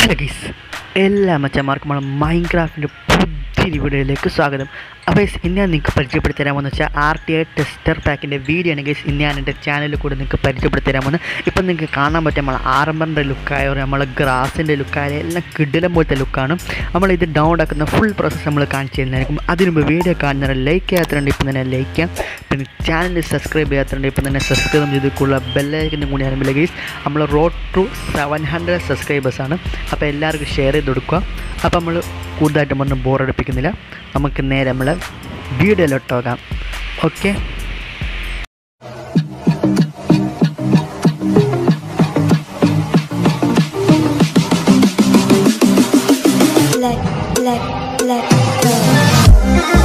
Hello ഗീസ് എല്ലാ മച്ചന്മാർക്കും നമ്മൾ മൈൻക്രാഫ്റ്റിൻ്റെ പുതിയ വീഡിയോയിലേക്ക് സ്വാഗതം അപ്പോൾ ഗൈസ് ഇന്ന് ഞാൻ നിങ്ങൾക്ക് പരിചയപ്പെടുത്തി തരാമെന്ന് വെച്ചാൽ ആർ ടി ഐ ടെസ്റ്റർ പാക്കിൻ്റെ വീഡിയോ ആണ് ഗൈസ് ഇന്ന് ഞാൻ എൻ്റെ ചാനലിൽ കൂടെ നിങ്ങൾക്ക് പരിചയപ്പെടുത്തി തരാമെന്ന് ഇപ്പം നിങ്ങൾക്ക് കാണാൻ പറ്റും നമ്മൾ ആറമ്പറിൻ്റെ ലുക്കായ നമ്മളെ ഗ്രാസിൻ്റെ ലുക്കായ എല്ലാം കിടിലം പോലത്തെ ലുക്കാണ് നമ്മൾ ഇത് ഡൗൺ ആക്കുന്ന ഫുൾ പ്രോസസ്സ് നമ്മൾ കാണിച്ചു തരുന്നതായിരിക്കും അതിന് മുമ്പ് വീഡിയോ കാണുന്നവരെ ലൈക്ക് ചെയ്യാത്തതുണ്ട് ഇപ്പം തന്നെ ലൈക്ക് ചെയ്യാം പിന്നെ ചാനൽ സബ്സ്ക്രൈബ് ചെയ്യാത്തതുണ്ട് ഇപ്പം തന്നെ സബ്സ്ക്രൈബ് ചെയ്തിട്ടുള്ള ബെല്ലൈക്കനും കൂടി ആരംഭില്ല ഗൈസ് നമ്മൾ റോഡ് ടു സെവൻ ഹൺഡ്രഡ് സബ്സ്ക്രൈബേഴ്സാണ് അപ്പോൾ എല്ലാവർക്കും ഷെയർ ചെയ്ത് കൊടുക്കുക അപ്പോൾ നമ്മൾ കൂടുതലായിട്ടും ഒന്നും ബോറടിപ്പിക്കുന്നില്ല നമുക്ക് നേരെ നമ്മൾ വീഡിയോയിലോട്ട് പോകാം okay let let let go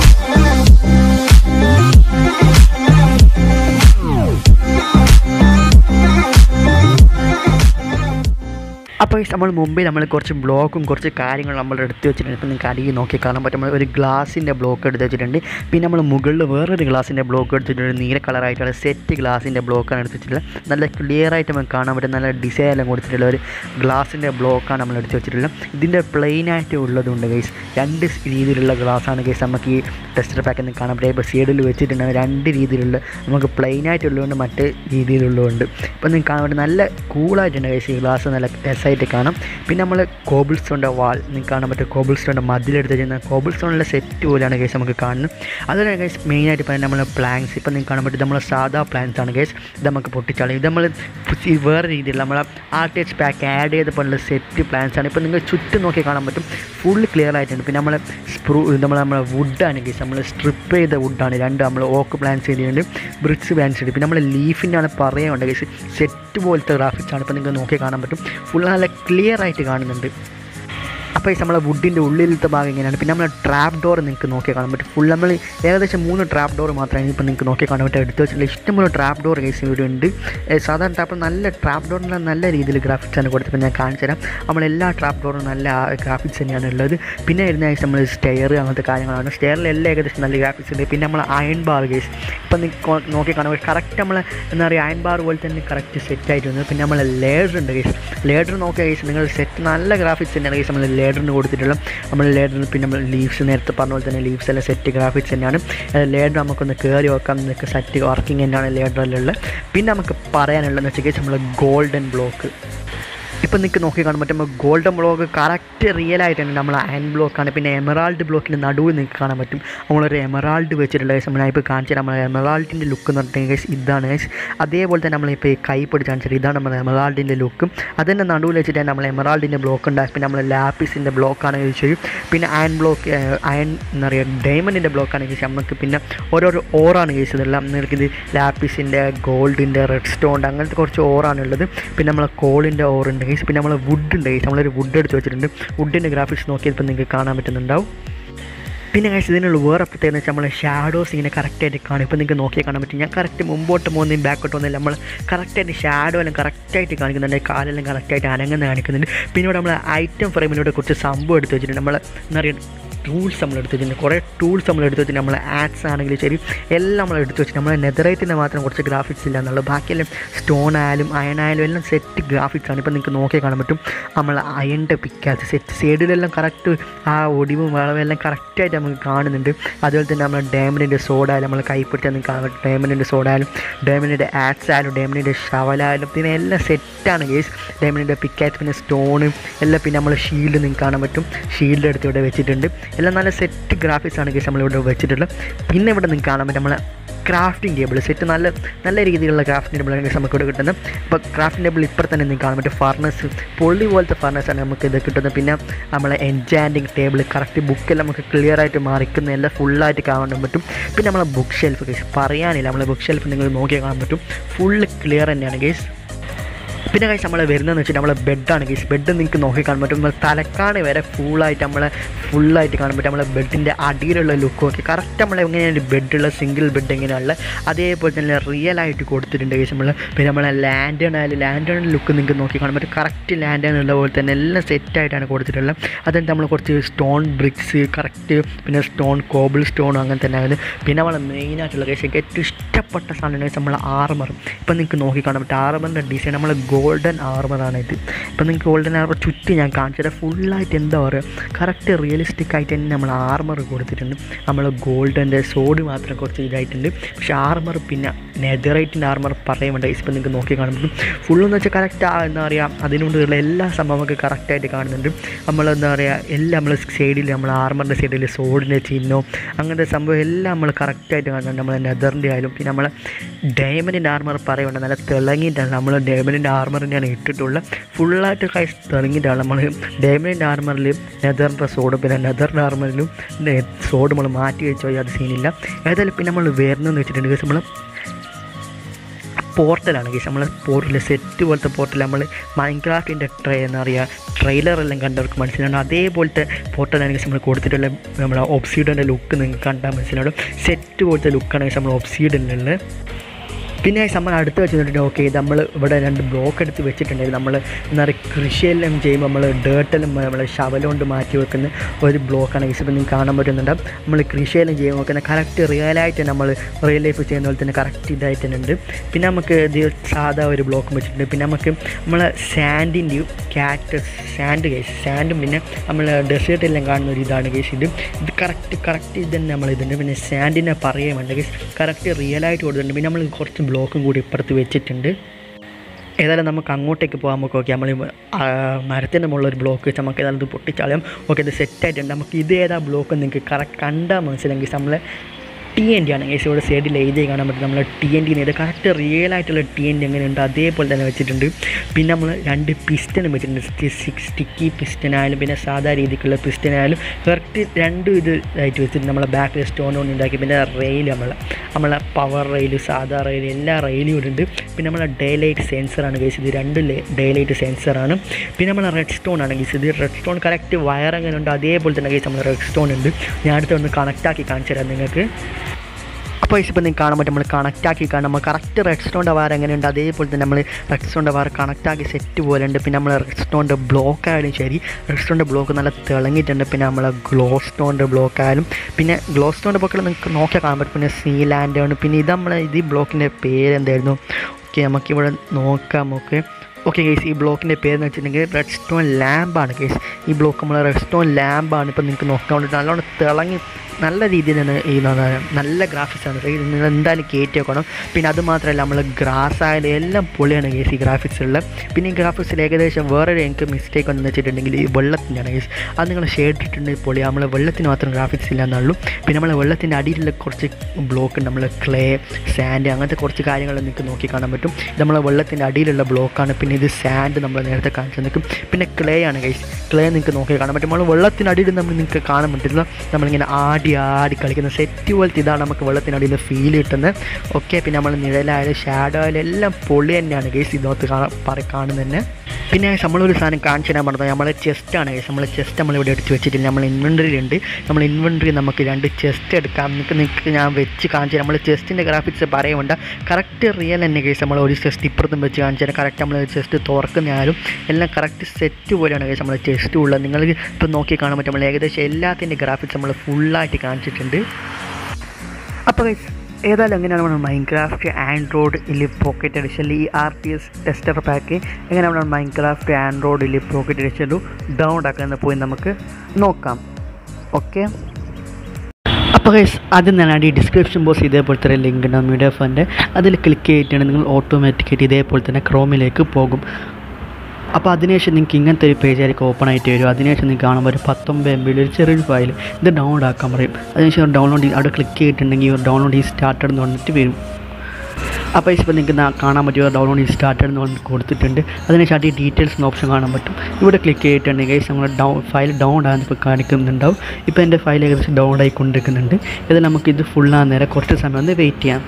അപ്പോൾ നമ്മൾ മുമ്പിൽ നമ്മൾ കുറച്ച് ബ്ലോക്കും കുറച്ച് കാര്യങ്ങളും നമ്മൾ എടുത്ത് വെച്ചിട്ടുണ്ട് ഇപ്പം നിങ്ങൾക്ക് അടിയിൽ നോക്കി കാണാൻ പറ്റും നമ്മൾ ഒരു ഗ്ലാസിൻ്റെ ബ്ലോക്ക് എടുത്ത് വെച്ചിട്ടുണ്ട് പിന്നെ നമ്മൾ മുകളിൽ വേറൊരു ഗ്ലാസിൻ്റെ ബ്ലോക്ക് എടുത്തിട്ടുണ്ട് നീല കളറായിട്ടുള്ള സെറ്റ് ഗ്ലാസിൻ്റെ ബ്ലോക്കാണ് എടുത്ത് വെച്ചിട്ടുള്ളത് നല്ല ക്ലിയർ ആയിട്ട് നമുക്ക് കാണാൻ പറ്റും നല്ല ഡിസൈൻ എല്ലാം കൊടുത്തിട്ടുള്ള ഒരു ഗ്ലാസിൻ്റെ ബ്ലോക്കാണ് നമ്മൾ എടുത്ത് വെച്ചിട്ടുള്ളത് ഇതിൻ്റെ പ്ലെയിൻ ആയിട്ട് ഉള്ളതുണ്ട് ഗൈസ് രണ്ട് രീതിയിലുള്ള ഗ്ലാസ്സാണ് ഗൈസ് നമുക്ക് ഈ ടെസ്റ്റർ പാക്കിൽ നിന്ന് കാണാൻ പറ്റും ഇപ്പോൾ സൈഡിൽ വെച്ചിട്ടുണ്ട് രണ്ട് രീതിയിലുള്ള നമുക്ക് പ്ലെയിൻ ആയിട്ടുള്ളതുകൊണ്ട് മറ്റ് രീതിയിലുള്ളതുകൊണ്ട് ഇപ്പം നിങ്ങൾക്ക് കാണാൻ പറ്റും നല്ല കൂളായിട്ടുണ്ട് ഗൈസ് ഈ ഗ്ലാസ് നല്ല രസമായിട്ട് കാണാം പിന്നെ നമ്മൾ കോബിൾ സ്റ്റോണിൻ്റെ വാൾ നിങ്ങൾക്ക് കാണാൻ പറ്റും കോബിൾ സ്റ്റോണിൻ്റെ മതിലെടുത്ത് ചെയ്യുന്ന കോബിൾ സ്റ്റോണിലെ സെറ്റ് പോലെയാണ് ഗൈസ് നമുക്ക് കാണുന്നത് അതുപോലെ ഗൈസ് മെയിനായിട്ട് പറയുന്നത് നമ്മൾ പ്ലാങ്സ് ഇപ്പം നിങ്ങൾക്ക് കാണാൻ പറ്റും നമ്മൾ സാധാ പ്ലാൻസ് ആണ് ഗൈസ് ഇത് നമുക്ക് പൊട്ടിച്ചാളും ഇത് നമ്മൾ ഈ വേറെ രീതിയിൽ നമ്മൾ R T H pack add ചെയ്ത പോലുള്ള സെറ്റ് പ്ലാൻസ് ആണ് ഇപ്പം നിങ്ങൾ ചുറ്റും നോക്കി കാണാൻ പറ്റും ഫുൾ ക്ലിയർ ആയിട്ടുണ്ട് പിന്നെ നമ്മൾ സ്പ്രൂ നമ്മൾ നമ്മളെ വുഡാണ് ഗൈസ് നമ്മൾ സ്ട്രിപ്പ് ചെയ്ത വുഡാണ് രണ്ട് നമ്മൾ ഓക്ക് പ്ലാൻസ് ചെയ്തിട്ടുണ്ട് ബ്രിക്സ് പ്ലാൻസ് ഉണ്ട് പിന്നെ നമ്മൾ ലീഫിൻ്റെ ആണ് പറയുന്നുണ്ട് ഗൈസ് സെറ്റ് പോലത്തെ ഗ്രാഫിക്സ് ആണ് ഇപ്പം നിങ്ങൾക്ക് നോക്കി കാണാൻ പറ്റും ഫുൾ നല്ല ക്ലിയർ ആയിട്ട് കാണുന്നുണ്ട് അപ്പോൾ ഈ നമ്മളെ വുഡിൻ്റെ ഉള്ളിലത്തെ ഭാഗം ഇങ്ങനെയാണ് പിന്നെ നമ്മൾ ട്രാപ്പ് ഡോർ നിങ്ങൾക്ക് നോക്കി കാണാൻ പറ്റും ഫുൾ നമ്മൾ ഏകദേശം മൂന്ന് ട്രാപ്പ് ഡോർ മാത്രമേ ഇപ്പോൾ നിങ്ങൾക്ക് നോക്കി കാണാൻ പറ്റും എടുത്ത് വെച്ചിട്ടുള്ള ഇഷ്ടംപോലെ ട്രാപ്പ് ഡോർ കേസ് ഇവിടെ ഉണ്ട് ഏ, സാധാരണ ട്രാപ്പ് നല്ല ട്രാപ്പ് ഡോറിന് നല്ല രീതിയിൽ ഗ്രാഫിക്സ് ആണ് കൊടുത്തപ്പോൾ ഞാൻ കാണിച്ചു തരാം നമ്മൾ എല്ലാ ട്രാപ്പ് ഡോറും നല്ല ഗ്രാഫിക്സ് തന്നെയാണ് ഉള്ളത് പിന്നെ വരുന്ന നമ്മൾ സ്റ്റെയർ അങ്ങനത്തെ കാര്യങ്ങളാണ് സ്റ്റെയറിൽ എല്ലാം ഏകദേശം നല്ല ഗ്രാഫിക്സ് ഉണ്ട് പിന്നെ നമ്മൾ അയൺ ബാർ കേസ് ഇപ്പം നിങ്ങൾക്ക് നോക്കി കാണാൻ കറക്റ്റ് നമ്മൾ എന്താ പറയുക അയൺ ബാർ പോലെ തന്നെ കറക്റ്റ് സെറ്റ് ആയിട്ട് വന്നു പിന്നെ നമ്മൾ ലേഡർ ഉണ്ട് കേസ് ലേഡർ നോക്കിയ കേസ് നിങ്ങൾ സെറ്റ് നല്ല ഗ്രാഫിക്സ് തന്നെയാണ് കേസ് നമ്മൾ ലേഡറിന് കൊടുത്തിട്ടുള്ള നമ്മൾ ലേഡറിന് പിന്നെ നമ്മൾ ലീവ്സ് നേരത്തെ പറഞ്ഞ പോലെ തന്നെ ലീവ്സ് എല്ലാം സെറ്റ് ഗ്രാഫിക്സ് തന്നെയാണ് ലേഡർ നമുക്കൊന്ന് കയറി വെക്കാം എന്നൊക്കെ സെറ്റ് വർക്കിംഗ് തന്നെയാണ് ലേഡറിലുള്ളത് പിന്നെ നമുക്ക് പറയാനുള്ളതെന്ന് വെച്ചാൽ നമ്മൾ ഗോൾഡൻ ബ്ലോക്ക് ഇപ്പം നിങ്ങൾക്ക് നോക്കി കാണാൻ പറ്റുമ്പോൾ ഗോൾഡൻ ബ്ലോക്ക് കറക്റ്റ് റിയൽ ആയിട്ടുണ്ട് നമ്മൾ അയൺ ബ്ലോക്കാണ് പിന്നെ എമറാൾഡ് ബ്ലോക്കിൻ്റെ നടുവിൽ നിങ്ങൾക്ക് കാണാൻ പറ്റും നമ്മളൊരു എമറാൾഡ് വെച്ചിട്ടുള്ള കേസ് നമ്മളിപ്പോൾ കാണിച്ചു നമ്മൾ എമറാൾഡിൻ്റെ ലുക്ക് എന്ന് പറഞ്ഞിട്ടുണ്ടെങ്കിൽ guys ഇതാണ് guys. അതേപോലെ തന്നെ നമ്മളിപ്പോൾ ഈ കൈ പിടിച്ച് കാണിച്ചത് ഇതാണ് നമ്മൾ എമറാൾഡിൻ്റെ ലുക്കും അതിൻ്റെ നടുവിൽ വെച്ചിട്ട് നമ്മൾ എമറാൾഡിൻ്റെ ബ്ലോക്ക് ഉണ്ടാക്കി പിന്നെ നമ്മൾ ലാപ്പിസിൻ്റെ ബ്ലോക്കാണ് ചോദിച്ചു പിന്നെ അയൺ ബ്ലോക്ക് അയൺ എന്താ പറയുക ഡയമണ്ടിൻ്റെ ബ്ലോക്കാണ് ചോദിച്ചാൽ നമുക്ക് പിന്നെ ഓരോരോ ഓറാണ് കേസ് ഇതെല്ലാം നിങ്ങൾക്കിത് ലാപ്പിസിൻ്റെ ഗോൾഡിൻ്റെ റെഡ് സ്റ്റോണിൻ്റെ അങ്ങനത്തെ കുറച്ച് ഓറാണ് ഉള്ളത് പിന്നെ നമ്മളെ കോളിൻ്റെ ഓറുണ്ട് കേസ് പിന്നെ നമ്മളെ വുഡ് ഉണ്ട് കേസ് നമ്മളൊരു വുഡ് എടുത്ത് വെച്ചിട്ടുണ്ട് വുഡിൻ്റെ ഗ്രാഫിക്സ് നോക്കിയപ്പോൾ നിങ്ങൾക്ക് കാണാൻ പറ്റുന്നുണ്ടാവും പിന്നെ കഴിച്ച് ഇതിനുള്ള വേറെ പ്രത്യേകത വെച്ചാൽ നമ്മൾ ഷാഡോസ് ഇങ്ങനെ കറക്റ്റായിട്ട് കാണും ഇപ്പോൾ നിങ്ങൾക്ക് നോക്കിയാൽ കാണാൻ പറ്റും ഞാൻ കറക്റ്റ് മുമ്പോട്ട് പോകുന്നതും ബാക്കോട്ട് പോകുന്നില്ല നമ്മൾ കറക്റ്റായിട്ട് ഷാഡോ എല്ലാം കറക്റ്റായിട്ട് കാണിക്കുന്നുണ്ട് കാലെല്ലാം കറക്റ്റായിട്ട് അനങ്ങുന്ന കാണിക്കുന്നുണ്ട് പിന്നെ ഇവിടെ നമ്മൾ ഐറ്റം ഫ്രെയിമിലൂടെ കുറച്ച് സംഭവം എടുത്ത് വെച്ചിട്ടുണ്ട് നമ്മൾ എന്താ പറയുക ടൂൾസ് നമ്മൾ എടുത്ത് വെച്ചിട്ടുണ്ട് കുറേ ടൂൾസ് നമ്മൾ എടുത്ത് വെച്ചിട്ട് നമ്മൾ ആഡ്സ് ആണെങ്കിലും ശരി എല്ലാം നമ്മൾ എടുത്ത് വെച്ചിട്ട് നമ്മൾ നെതറേറ്റിൻ്റെ മാത്രം കുറച്ച് ഗ്രാഫിക്സ് ഇല്ല എന്നുള്ളത് ബാക്കിയെല്ലാം സ്റ്റോൺ ആയാലും അയൺ ആയാലും എല്ലാം സെറ്റ് ഗ്രാഫിക്സ് ആണ് ഇപ്പോൾ നിങ്ങൾക്ക് നോക്കി കാണാൻ പറ്റും നമ്മൾ അയണിൻ്റെ പിക്കാസ് സെറ്റ് സൈഡിലെല്ലാം കറക്റ്റ് ആ ഒടിവും വളവെല്ലാം കറക്റ്റായിട്ട് നമുക്ക് കാണുന്നുണ്ട് അതുപോലെ തന്നെ നമ്മൾ ഡയമണ്ടിൻ്റെ സോഡ ആയാലും നമ്മൾ കൈപ്പിടിച്ചാൽ നിങ്ങൾക്ക് കാണാൻ പറ്റും ഡയമണ്ടിൻ്റെ സോഡ ആയാലും ഡയമണ്ടിൻ്റെ ആഡ്സ് ആയാലും ഡയമണ്ടിൻ്റെ ഷവലായാലും പിന്നെ എല്ലാം സെറ്റാണ് കേസ് ഡയമണ്ടിൻ്റെ പിക്കാസ് പിന്നെ സ്റ്റോണ് എല്ലാം പിന്നെ നമ്മൾ ഷീൽഡ് നിങ്ങൾക്ക് കാണാൻ പറ്റും ഷീൽഡ് എടുത്ത് ഇവിടെ വെച്ചിട്ടുണ്ട് എല്ലാം നല്ല സെറ്റ് ഗ്രാഫിക്സ് ആണ് കേസ് നമ്മളിവിടെ വെച്ചിട്ടുള്ളത് പിന്നെ ഇവിടെ നിങ്ങൾക്ക് കാണാൻ പറ്റും നമ്മളെ ക്രാഫ്റ്റിംഗ് ടേബിൾ സെറ്റ് നല്ല നല്ല രീതിയിലുള്ള ക്രാഫ്റ്റിംഗ് ടേബിൾ ആണ് നമുക്ക് ഇവിടെ കിട്ടുന്നത് അപ്പോൾ ക്രാഫ്റ്റിംഗ് ടേബിൾ ഇപ്പോൾ തന്നെ നിങ്ങൾക്ക് കാണാൻ പറ്റും ഫർണസ് പൊള്ളി പോലത്തെ ഫർണസാണ് നമുക്ക് ഇത് കിട്ടുന്നത് പിന്നെ നമ്മളെ എൻജാൻറ്റിങ് ടേബിൾ കറക്റ്റ് ബുക്കെല്ലാം നമുക്ക് ക്ലിയർ ആയിട്ട് മറിക്കുന്ന എല്ലാം ഫുള്ളായിട്ട് കാണാൻ പറ്റും പിന്നെ നമ്മളെ ബുക്ക് ഷെൽഫ് കേസ് പറയാനില്ല നമ്മളെ ബുക്ക് ഷെൽഫ് നിങ്ങൾ നോക്കിയാൽ കാണാൻ പറ്റും ഫുള്ള് ക്ലിയർ തന്നെയാണ് കേസ് പിന്നെ കഴിച്ച് നമ്മൾ വരുന്നതെന്ന് വെച്ചാൽ നമ്മളെ ബെഡാണ് കേസ് ബെഡ് നിങ്ങൾക്ക് നോക്കി കാണാൻ പറ്റും നമ്മൾ തലക്കാണ് വരെ ഫുള്ളായിട്ട് നമ്മളെ ഫുള്ളായിട്ട് കാണാൻ പറ്റും നമ്മളെ ബെഡിൻ്റെ അടിയിലുള്ള ലുക്ക് നോക്കി കറക്റ്റ് നമ്മൾ എങ്ങനെയാണ് ബെഡുള്ള സിംഗിൾ ബെഡ് എങ്ങനെയുള്ള അതേപോലെ തന്നെ റിയൽ ആയിട്ട് കൊടുത്തിട്ടുണ്ട് കേസ് നമ്മൾ പിന്നെ നമ്മളെ ലാൻഡേൺ ആയാലും ലാൻഡേൺ ലുക്ക് നിങ്ങൾക്ക് നോക്കി കാണാൻ പറ്റും കറക്റ്റ് ലാൻഡേൺ ഉള്ള പോലെ തന്നെ എല്ലാം സെറ്റായിട്ടാണ് കൊടുത്തിട്ടുള്ളത് അതുകൊണ്ട് നമ്മൾ കുറച്ച് സ്റ്റോൺ ബ്രിക്സ് കറക്റ്റ് പിന്നെ സ്റ്റോൺ കോബിൾ സ്റ്റോൺ അങ്ങനെ തന്നെ ആയത് പിന്നെ നമ്മളെ മെയിനായിട്ടുള്ള കേസ് ഏറ്റവും ഇഷ്ടപ്പെട്ട സാധനമാണ് നമ്മളെ ആർമർ ഇപ്പം നിങ്ങൾക്ക് നോക്കി കാണാൻ പറ്റും ആർമറിൻ്റെ ഡിസൈൻ നമ്മളെ ഗോൾഡൻ ആർമറാണ് ഇത് ഇപ്പം നിങ്ങൾക്ക് ഗോൾഡൻ ആർമർ ചുറ്റും ഞാൻ കാണിച്ചത് ഫുള്ളായിട്ട് എന്താ പറയുക കറക്റ്റ് റിയലിസ്റ്റിക് ആയിട്ട് തന്നെ നമ്മൾ ആർമർ കൊടുത്തിട്ടുണ്ട് നമ്മൾ ഗോൾഡൻ്റെ സോഡ് മാത്രം കുറച്ച് ഇതായിട്ടുണ്ട് പക്ഷേ ആർമർ പിന്നെ നെതറൈറ്റിൻ്റെ ആർമർ പറയുന്നുണ്ട് ഇപ്പം നിങ്ങൾക്ക് നോക്കി കാണുമ്പോൾ ഫുള്ളെന്ന് വെച്ചാൽ കറക്റ്റ് എന്താ പറയുക അതിനുകൊണ്ടുള്ള എല്ലാ സംഭവമൊക്കെ കറക്റ്റായിട്ട് കാണുന്നുണ്ട് നമ്മൾ എന്താ പറയുക എല്ലാം നമ്മൾ സൈഡിൽ നമ്മൾ ആർമറിൻ്റെ സൈഡിൽ സോഡിൻ്റെ ചിഹ്നവും അങ്ങനത്തെ സംഭവം എല്ലാം നമ്മൾ കറക്റ്റായിട്ട് കാണുന്നുണ്ട് നമ്മൾ നെതറിൻ്റെ ആയാലും പിന്നെ നമ്മൾ ഡയമണ്ടിൻ്റെ ആർമർ പറയുന്നുണ്ട് നല്ല തിളങ്ങിയിട്ടാണ് നമ്മൾ ഡയമണ്ടിൻ്റെ ആർമർ തന്നെയാണ് ഇട്ടിട്ടുള്ളത് ഫുള്ളായിട്ട് കൈ തിളങ്ങിയിട്ടാണ് നമ്മൾ ഡയമണ്ടിൻ്റെ ആർമറിൽ നെതറിൻ്റെ സോഡ് പിന്നെ നെതറിൻ്റെ ആർമറിലും സോഡ് നമ്മൾ മാറ്റി വെച്ചോ അത് സീനില്ല ഏതായാലും പിന്നെ നമ്മൾ വരുന്നതെന്ന് വെച്ചിട്ടുണ്ടെങ്കിൽ നമ്മൾ പോർട്ടലാണ് കേസ് നമ്മൾ പോർട്ടൽ സെറ്റ് പോലത്തെ പോർട്ടൽ നമ്മൾ മൈൻക്രാഫ്റ്റിൻ്റെ ട്രേ എന്താ പറയുക ട്രെയിലറെല്ലാം കണ്ടവർക്ക് മനസ്സിലാവും അതേപോലത്തെ പോർട്ടലാണ് കേസ് നമ്മൾ കൊടുത്തിട്ടുള്ള നമ്മുടെ ഒബ്സീഡൻ്റെ ലുക്ക് നിങ്ങൾക്ക് കണ്ടാൽ മനസ്സിലാവും സെറ്റ് പോലത്തെ ലുക്കാണ് കേസ് നമ്മൾ ഒബ്സീഡനിലുള്ളത് പിന്നെ നമ്മൾ അടുത്ത് വെച്ചിട്ടുണ്ടെങ്കിൽ ഓക്കെ നമ്മൾ ഇവിടെ രണ്ട് ബ്ലോക്ക് എടുത്ത് വെച്ചിട്ടുണ്ടെങ്കിൽ നമ്മൾ എന്താ പറയുക കൃഷിയെല്ലാം ചെയ്യുമ്പോൾ നമ്മൾ ഡേർട്ടെല്ലാം നമ്മൾ ശവലുകൊണ്ട് മാറ്റി വെക്കുന്ന ഒരു ബ്ലോക്കാണ് ഈ ഇപ്പം നിങ്ങൾക്ക് കാണാൻ പറ്റുന്നുണ്ട് നമ്മൾ കൃഷിയെല്ലാം ചെയ്യുമ്പോൾ നോക്കുന്ന കറക്റ്റ് റിയലായിട്ട് നമ്മൾ റിയൽ ലൈഫ് ചെയ്യുന്ന പോലെ തന്നെ കറക്റ്റ് ഇതായിട്ട് തന്നെ ഉണ്ട് പിന്നെ നമുക്ക് ഇത് സാധാ ഒരു ബ്ലോക്കും വെച്ചിട്ടുണ്ട് പിന്നെ നമുക്ക് നമ്മൾ സാൻഡിൻ്റെയും ക്യാറ്റ് സാൻഡ് കേസ് സാൻഡും പിന്നെ നമ്മൾ ഡെസേർട്ടെല്ലാം കാണുന്ന ഒരു ഇതാണ് കേസ് ഇത് ഇത് കറക്റ്റ് കറക്റ്റ് ഇത് തന്നെ നമ്മൾ ഇതുണ്ട് പിന്നെ സാൻഡിനെ പറയുന്നുണ്ട് കേസ് കറക്റ്റ് റിയലായിട്ട് കൊടുത്തിട്ടുണ്ട് പിന്നെ നമ്മൾ കുറച്ച് ബ്ലോക്കും കൂടി ഇപ്പുറത്ത് വെച്ചിട്ടുണ്ട് ഏതായാലും നമുക്ക് അങ്ങോട്ടേക്ക് പോകാൻ നമുക്ക് ഓക്കെ നമ്മൾ മരത്തിൻ്റെ മുകളിലൊരു ബ്ലോക്ക് വെച്ച് നമുക്ക് ഏതായാലും ഇത് പൊട്ടിച്ചാലും ഓക്കെ ഇത് സെറ്റായിട്ടുണ്ട് നമുക്ക് ഇത് ഏതാ ബ്ലോക്ക് നിങ്ങൾക്ക് കറക്റ്റ് കണ്ടാൽ മനസ്സിലെങ്കിൽ നമ്മൾ ടി എൻ ഡി ആണ് ഗൈസ് ഇവിടെ സൈഡിൽ എഴുതി കാണാൻ പറ്റും നമ്മൾ ടി എൻ ഡി ഇത് കറക്റ്റ് റിയൽ ആയിട്ടുള്ള ടി എൻ ഡി എങ്ങനെയുണ്ട് അതേപോലെ തന്നെ വെച്ചിട്ടുണ്ട് പിന്നെ നമ്മൾ രണ്ട് പിസ്റ്റനും വെച്ചിട്ടുണ്ട് സിക്സ് സ്റ്റിക്കി പിസ്റ്റൻ ആയാലും പിന്നെ സാധാ രീതിക്കുള്ള പിസ്റ്റൻ ആയാലും കറക്റ്റ് രണ്ടും ഇത് ആയിട്ട് വെച്ചിട്ടുണ്ട് നമ്മളെ ബാക്കിൽ സ്റ്റോൺ കൊണ്ട് ഉണ്ടാക്കി പിന്നെ റെയിൽ നമ്മളെ നമ്മളെ പവർ റെയിൽ സാധാ റെയിൽ എല്ലാ റെയിലും ഇവിടെ ഉണ്ട് പിന്നെ നമ്മളെ ഡേ ലൈറ്റ് സെൻസറാണ് ഗൈസ് ഇത് രണ്ട് ഡേ ലൈറ്റ് സെൻസറാണ് പിന്നെ നമ്മളെ റെഡ് സ്റ്റോൺ ആണ് ഗൈസ് ഇത് റെഡ് സ്റ്റോൺ കറക്റ്റ് വയർ എങ്ങനെ ഉണ്ട് അതേപോലെ തന്നെ ഗൈസ് നമ്മൾ റെഡ് സ്റ്റോൺ ഉണ്ട് ഞാൻ അടുത്തൊന്ന് കണക്റ്റ് ആക്കി കാണിച്ചു തരാം നിങ്ങൾക്ക് അപ്പോൾ ഇപ്പോൾ നിങ്ങൾക്ക് കാണാൻ പറ്റും നമ്മൾ കണക്റ്റ് ആക്കി കാണാം നമ്മൾ കറക്റ്റ് റെഡ് സ്റ്റോണിൻ്റെ വാർ എങ്ങനെയുണ്ട് അതേപോലെ തന്നെ നമ്മൾ റെഡ് സ്റ്റോണിൻ്റെ വാർ കണക്റ്റ് ആക്കി സെറ്റ് പോലെ ഉണ്ട് പിന്നെ നമ്മൾ റെഡ് സ്റ്റോണിൻ്റെ ബ്ലോക്ക് ആയാലും ശരി റെഡ് സ്റ്റോണിൻ്റെ ബ്ലോക്ക് നല്ല തിളങ്ങിയിട്ടുണ്ട് പിന്നെ നമ്മൾ ഗ്ലോ സ്റ്റോണിൻ്റെ ബ്ലോക്ക് ആയാലും പിന്നെ ഗ്ലോ സ്റ്റോണിൻ്റെ ബ്ലോക്കിൽ നിങ്ങൾക്ക് നോക്കിയാൽ കാണാൻ പറ്റും പിന്നെ സീ ലാൻഡ് ആണ് പിന്നെ ഇത് നമ്മൾ ഇത് ഈ ബ്ലോക്കിൻ്റെ പേര് എന്തായിരുന്നു ഓക്കെ നമുക്കിവിടെ നോക്കാം നമുക്ക് ഓക്കെ കേസ് ഈ ബ്ലോക്കിൻ്റെ പേരെന്ന് വെച്ചിട്ടുണ്ടെങ്കിൽ റെഡ് സ്റ്റോൺ ലാമ്പാണ് കേസ് ഈ ബ്ലോക്ക് നമ്മൾ റെഡ് സ്റ്റോൺ ലാമ്പാണ് ഇപ്പോൾ നിങ്ങൾക്ക് നോക്കാൻ വേണ്ടിയിട്ട് നല്ലോണം തിളങ്ങി നല്ല രീതിയിലാണ് ഈ എന്താ നല്ല ഗ്രാഫിക്സ് ആണ് ഇത് നിങ്ങൾ എന്തായാലും കയറ്റി വെക്കണം പിന്നെ അത് മാത്രമല്ല നമ്മൾ ഗ്രാസ് ആയാലും എല്ലാം പൊളിയാണ് കേസ് ഈ ഗ്രാഫിക്സിലുള്ള പിന്നെ ഈ ഗ്രാഫിക്സിൽ ഏകദേശം വേറൊരു എനിക്ക് മിസ്റ്റേക്ക് വന്നു വെച്ചിട്ടുണ്ടെങ്കിൽ ഈ വെള്ളത്തിൻ്റെയാണ് കേസ് അത് നിങ്ങൾ ഷെയ്ഡ് ഇട്ടിട്ടുണ്ടെങ്കിൽ പൊളി നമ്മൾ വെള്ളത്തിന് മാത്രം ഗ്രാഫിക്സ് ഇല്ല എന്നുള്ളൂ പിന്നെ നമ്മൾ വെള്ളത്തിൻ്റെ അടിയിലുള്ള കുറച്ച് ബ്ലോക്ക് ഉണ്ട് നമ്മൾ ക്ലേ സാൻഡ് അങ്ങനത്തെ കുറച്ച് കാര്യങ്ങൾ നിങ്ങൾക്ക് നോക്കി കാണാൻ പറ്റും ഇത് നമ്മളെ വെള്ളത്തിൻ്റെ അടിയിലുള്ള ബ്ലോക്കാണ് പിന്നെ ഇത് സാൻഡ് നമ്മൾ നേരത്തെ കാണിച്ചു നിൽക്കും പിന്നെ ക്ലേ ആണ് ഗൈസ് ക്ലേ നിങ്ങൾക്ക് നോക്കി കാണാൻ പറ്റും നമ്മൾ വെള്ളത്തിനടിയിൽ നമ്മൾ നിങ്ങൾക്ക് കാണാൻ പറ്റില്ല നമ്മളിങ്ങനെ ആടി ആടി കളിക്കുന്ന സെറ്റ് പോലത്തെ ഇതാണ് നമുക്ക് വെള്ളത്തിനടിയിൽ ഫീൽ കിട്ടുന്നത് ഓക്കെ പിന്നെ നമ്മൾ നിഴലായാലും ഷാഡോ ആയാലും എല്ലാം പൊളി തന്നെയാണ് ഗൈസ് ഇതിനകത്ത് കാണാൻ പറ കാണുന്നത് തന്നെ പിന്നെ നമ്മളൊരു സാധനം കാണിച്ചു തരാൻ പറഞ്ഞത് നമ്മളെ ചെസ്റ്റാണ് ഗൈസ് നമ്മളെ ചെസ്റ്റ് നമ്മളിവിടെ എടുത്ത് വെച്ചിട്ടില്ല നമ്മൾ ഇൻവെൻട്രിയിലുണ്ട് നമ്മൾ ഇൻവെൻട്രി നമുക്ക് രണ്ട് ചെസ്റ്റ് എടുക്കാം നിങ്ങൾക്ക് നിങ്ങൾക്ക് ഞാൻ വെച്ച് കാണിച്ചു തരാം നമ്മൾ ചെസ്റ്റിൻ്റെ ഗ്രാഫിക്സ് പറയുമുണ്ട് കറക്റ്റ് റിയൽ തന്നെ കേസ് നമ്മൾ ഒരു ചെസ്റ്റ് ഇപ്പുറത്തും വെച്ച് കാണിച്ചു തരാം കറക്റ്റ് നമ്മൾ ചെസ്റ്റ് തുറക്കുന്നയാലും എല്ലാം കറക്റ്റ് സെറ്റ് പോലെയാണ് കേസ് നമ്മൾ ചെസ്റ്റ് ഉള്ളത് നിങ്ങൾക്ക് ഇപ്പം നോക്കി കാണാൻ പറ്റും നമ്മൾ ഏകദേശം എല്ലാത്തിൻ്റെ ഗ്രാഫിക്സ് നമ്മൾ ഫുള്ളായിട്ട് കാണിച്ചിട്ടുണ്ട് അപ്പോൾ ഗൈസ് ഏതായാലും എങ്ങനെയാണ് നമ്മൾ മൈൻക്രാഫ്റ്റ് ആൻഡ്രോയിഡിൽ പോക്കറ്റ് എഡിഷനിൽ ഈ R P S tester pack എങ്ങനെയാണ് നമ്മൾ മൈൻക്രാഫ്റ്റ് ആൻഡ്രോയിഡിൽ പോക്കറ്റ് എഡിഷനിൽ ഡൗൺലോഡ് ആക്കുന്നത് പോയി നമുക്ക് നോക്കാം ഓക്കെ അപ്പോൾ ഗൈസ് ആദ്യം ഞാൻ ഈ ഡിസ്ക്രിപ്ഷൻ ബോക്സ് ഇതേപോലത്തെ ഒരു ലിങ്ക് ഉണ്ട് മീഡിയ ഫണ്ട് അതിൽ ക്ലിക്ക് ചെയ്തിട്ടാണ് നിങ്ങൾ ഓട്ടോമാറ്റിക്കായിട്ട് ഇതേപോലെ തന്നെ ക്രോമിലേക്ക് പോകും അപ്പോൾ അതിനുശേഷം നിങ്ങൾക്ക് ഇങ്ങനത്തെ ഒരു പേജ് ആയിരിക്കും ഓപ്പൺ ആയിട്ട് വരും അതിനുശേഷം നിങ്ങൾക്ക് കാണുമ്പോൾ ഒരു പത്തൊമ്പത് എം ബിയിൽ ഒരു ചെറിയൊരു ഫയൽ ഇത് ഡൗൺലോഡ് ആക്കാൻ പറയും അതിനുശേഷം ഡൗൺലോഡ് അവിടെ ക്ലിക്ക് ചെയ്തിട്ടുണ്ടെങ്കിൽ ഡൗൺലോഡ് ഈ സ്റ്റാർട്ടഡ് എന്ന് പറഞ്ഞിട്ട് വരും അപ്പോൾ ഇപ്പോൾ നിങ്ങൾക്ക് നാ- കാണാൻ പറ്റുക ഡൗൺലോഡ് ഈ സ്റ്റാർട്ടഡ് എന്ന് പറഞ്ഞിട്ട് കൊടുത്തിട്ടുണ്ട് അതിനുശേഷം ഈ ഡീറ്റെയിൽസ് എന്ന ഓപ്ഷൻ കാണാൻ പറ്റും ഇവിടെ ക്ലിക്ക് ചെയ്തിട്ടുണ്ടെങ്കിൽ ഗൈസ് നമ്മൾ ഡൗൺ ഫയൽ ഡൗൺ ആണെന്ന് ഇപ്പോൾ കാണിക്കുന്നുണ്ടാവും ഇപ്പോൾ എൻ്റെ ഫയൽ ഏകദേശം ഡൗൺ ആയിക്കൊണ്ടിരിക്കുന്നുണ്ട് ഇത് നമുക്കിത് ഫുള്ളാകാൻ നേരം കുറച്ച് സമയം ഒന്ന് വെയിറ്റ് ചെയ്യാം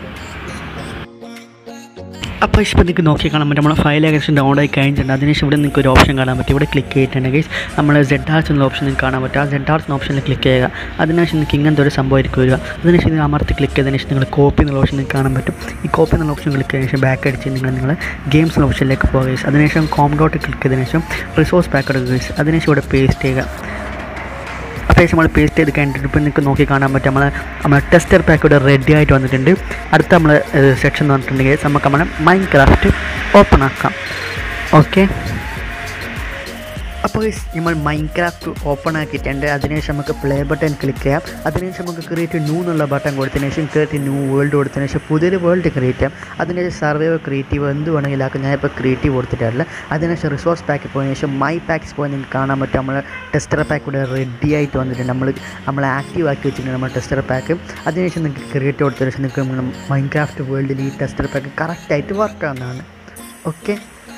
അപ്പോൾ ഇപ്പോൾ നിങ്ങൾക്ക് നോക്കി കാണാൻ പറ്റും നമ്മുടെ ഫയൽ ഏകദേശം ഡൗൺ ആയി കഴിഞ്ഞിട്ടുണ്ട് അതിനുശേഷം ഇവിടെ നിങ്ങൾക്ക് ഒരു ഓപ്ഷൻ കാണാൻ പറ്റും ഇവിടെ ക്ലിക്ക് ചെയ്തിട്ടുണ്ടെങ്കിൽ നമ്മൾ സെഡ് ആർട്സ് എന്ന ഓപ്ഷൻ നിങ്ങൾക്ക് കാണാൻ പറ്റും ആ സെഡ് ആർട്സ് എന്ന ഓപ്ഷനിൽ ക്ലിക്ക് ചെയ്യുക അതിനുശേഷം നിങ്ങൾക്ക് ഇങ്ങനത്തെ ഒരു സംഭവമായിരിക്കും വരിക അതിനുശേഷം നിങ്ങൾ അമർത്തി ക്ലിക്ക് ചെയ്തതിന് ശേഷം നിങ്ങൾ കോപ്പി എന്നുള്ള ഓപ്ഷൻ നിങ്ങൾക്ക് കാണാൻ പറ്റും ഈ കോപ്പി എന്നുള്ള ഓപ്ഷൻ ക്ലിക്ക് ചെയ്തതിന് ശേഷം ബാക്ക് അടിച്ച് നിങ്ങൾ നിങ്ങൾ ഗെയിംസ് എന്ന ഓപ്ഷനിലേക്ക് പോകുക അതിനുശേഷം കോം ഡോട്ട് ക്ലിക്ക് ചെയ്തതിന് ശേഷം റിസോഴ്സ് പാക്ക് എടുക്കുക അതിനുശേഷം ഇവിടെ പേസ്റ്റ് ചെയ്യുക അപ്പോൾ നമ്മൾ പേസ്റ്റ് ചെയ്ത് കഴിഞ്ഞിട്ട് ഇപ്പോൾ നിങ്ങൾക്ക് നോക്കി കാണാൻ പറ്റും നമ്മളെ നമ്മളെ ടെസ്റ്റർ പാക്ക് ഇവിടെ റെഡി ആയിട്ട് വന്നിട്ടുണ്ട് അടുത്ത നമ്മൾ സെക്ഷൻ എന്ന് പറഞ്ഞിട്ടുണ്ടെങ്കിൽ നമുക്ക് നമ്മളെ മൈൻഡ് ക്രാഫ്റ്റ് ഓപ്പൺ ആക്കാം ഓക്കെ അപ്പോൾ guys, നമ്മൾ മൈൻക്രാഫ്റ്റ് ഓപ്പൺ ആക്കിയിട്ടുണ്ട് അതിനുശേഷം നമുക്ക് പ്ലേ ബട്ടൺ ക്ലിക്ക് ചെയ്യാം അതിനുശേഷം നമുക്ക് ക്രിയേറ്റ് ന്യൂ എന്നുള്ള ബട്ടൺ കൊടുത്തതിന് ശേഷം ക്രിയേറ്റ് ന്യൂ വേൾഡ് കൊടുത്തതിന് ശേഷം പുതിയൊരു വേൾഡ് ക്രിയേറ്റ് ചെയ്യാം അതിനുശേഷം സർവൈവ് ക്രിയേറ്റീവ് എന്ത് വേണമെങ്കിലും ആക്കും ഞാനിപ്പോൾ ക്രിയേറ്റീവ് കൊടുത്തിട്ടില്ല അതിനുശേഷം റിസോഴ്സ് പാക്ക് പോയതിനു ശേഷം മൈ പാക്സ് പോയി നിങ്ങൾക്ക് കാണാൻ പറ്റും നമ്മൾ ടെസ്റ്റർ പാക്ക് ഇവിടെ റെഡി ആയിട്ട് വന്നിട്ടുണ്ട് നമ്മൾ നമ്മൾ ആക്റ്റീവ് ആക്കി വെച്ചിട്ടുണ്ട് നമ്മൾ ടെസ്റ്റർ പാക്ക് അതിനുശേഷം നിങ്ങൾക്ക് ക്രിയേറ്റ് കൊടുത്തതിന് ശേഷം നിങ്ങൾക്ക് മൈൻക്രാഫ്റ്റ് വേൾഡിൽ ഈ ടെസ്റ്റർ പാക്ക് കറക്റ്റായിട്ട് വർക്ക് ആവുന്നതാണ് ഓക്കെ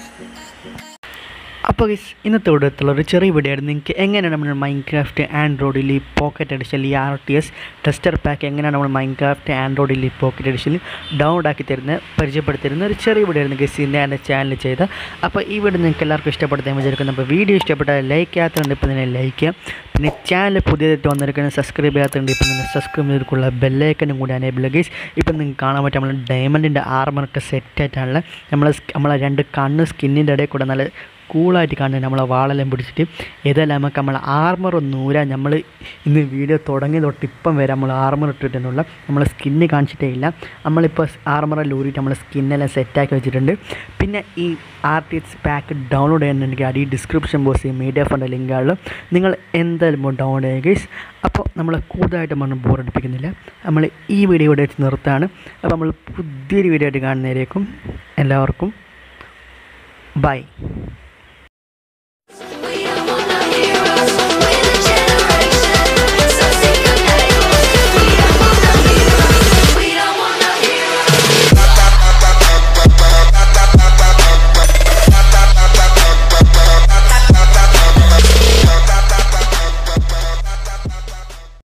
അപ്പോൾ ഗൈസ് ഇന്നത്തെ ഇവിടത്തുള്ള ഒരു ചെറിയ വീഡിയോ ആയിരുന്നു നിങ്ങൾക്ക് എങ്ങനെയാണ് നമ്മൾ മൈൻക്രാഫ്റ്റ് ആൻഡ്രോയിഡിൽ ഈ പോക്കറ്റ് എഡിഷൻ ഈ R T S tester pack എങ്ങനെയാണ് നമ്മൾ മൈൻക്രാഫ്റ്റ് ആൻഡ്രോയിഡിൽ ഈ പോക്കറ്റ് എഡിഷനിൽ ഡൗൺലോഡ് ആക്കി തരുന്ന പരിചയപ്പെടുത്തിരുന്ന ഒരു ചെറിയ വീഡിയോ ആയിരുന്നു ഗൈസ് ഇന്ന് എൻ്റെ ചാനൽ ചെയ്ത അപ്പോൾ ഈ വീഡിയോ നിങ്ങൾക്ക് എല്ലാവർക്കും ഇഷ്ടപ്പെടുത്താൻ വിചാരിക്കുന്നു അപ്പോൾ വീഡിയോ ഇഷ്ടപ്പെട്ടാൽ ലൈക്ക് ചെയ്യാത്തതുണ്ട് ഇപ്പോൾ തന്നെ ലൈക്ക് ചെയ്യാം പിന്നെ ചാനൽ പുതിയതായിട്ട് വന്നിരിക്കുന്ന സബ്സ്ക്രൈബ് ചെയ്യാത്തതുണ്ട് ഇപ്പോൾ തന്നെ സബ്സ്ക്രൈബ് ചെയ്തിട്ടുള്ള ബെല്ലൈക്കനും കൂടി അനേബിൾ ഗൈസ് ഇപ്പം നിങ്ങൾക്ക് കാണാൻ പറ്റും നമ്മൾ ഡയമണ്ടിൻ്റെ ആർമറൊക്കെ സെറ്റായിട്ടാണുള്ള നമ്മൾ നമ്മളെ രണ്ട് കണ്ണ് സ്കിന്നിൻ്റെ ഇടയിൽ കൂടെ നല്ല കൂളായിട്ട് കാണുന്നുണ്ട് നമ്മളെ വാളെല്ലാം പിടിച്ചിട്ട് ഇതെല്ലാം നമുക്ക് നമ്മൾ ആർമർ ഒന്ന് ഊരാൻ നമ്മൾ ഇന്ന് വീഡിയോ തുടങ്ങി തൊട്ട് ഇപ്പം വരെ നമ്മൾ ആർമർ ഇട്ടിട്ടെന്നുള്ള നമ്മൾ സ്കിന്ന് കാണിച്ചിട്ടേ ഇല്ല നമ്മളിപ്പോൾ ആർമറെല്ലാം ഊരിയിട്ട് നമ്മൾ സ്കിന്നെല്ലാം സെറ്റാക്കി വെച്ചിട്ടുണ്ട് പിന്നെ ഈ R T X pack download ചെയ്യാനുണ്ടെങ്കിൽ അടി ഡിസ്ക്രിപ്ഷൻ ബോക്സ് മീഡിയ ഫണ്ട് ലിങ്കുകളിൽ നിങ്ങൾ എന്തായാലും ഡൗൺലോഡ് ചെയ്യുക ഗൈസ് അപ്പോൾ നമ്മൾ കൂടുതലായിട്ട് നമ്മൾ ബോറടിപ്പിക്കുന്നില്ല നമ്മൾ ഈ വീഡിയോ ഇവിടെ വെച്ച് നിർത്താണ് അപ്പോൾ നമ്മൾ പുതിയൊരു വീഡിയോ ആയിട്ട് കാണുന്നതായിരിക്കും എല്ലാവർക്കും ബൈ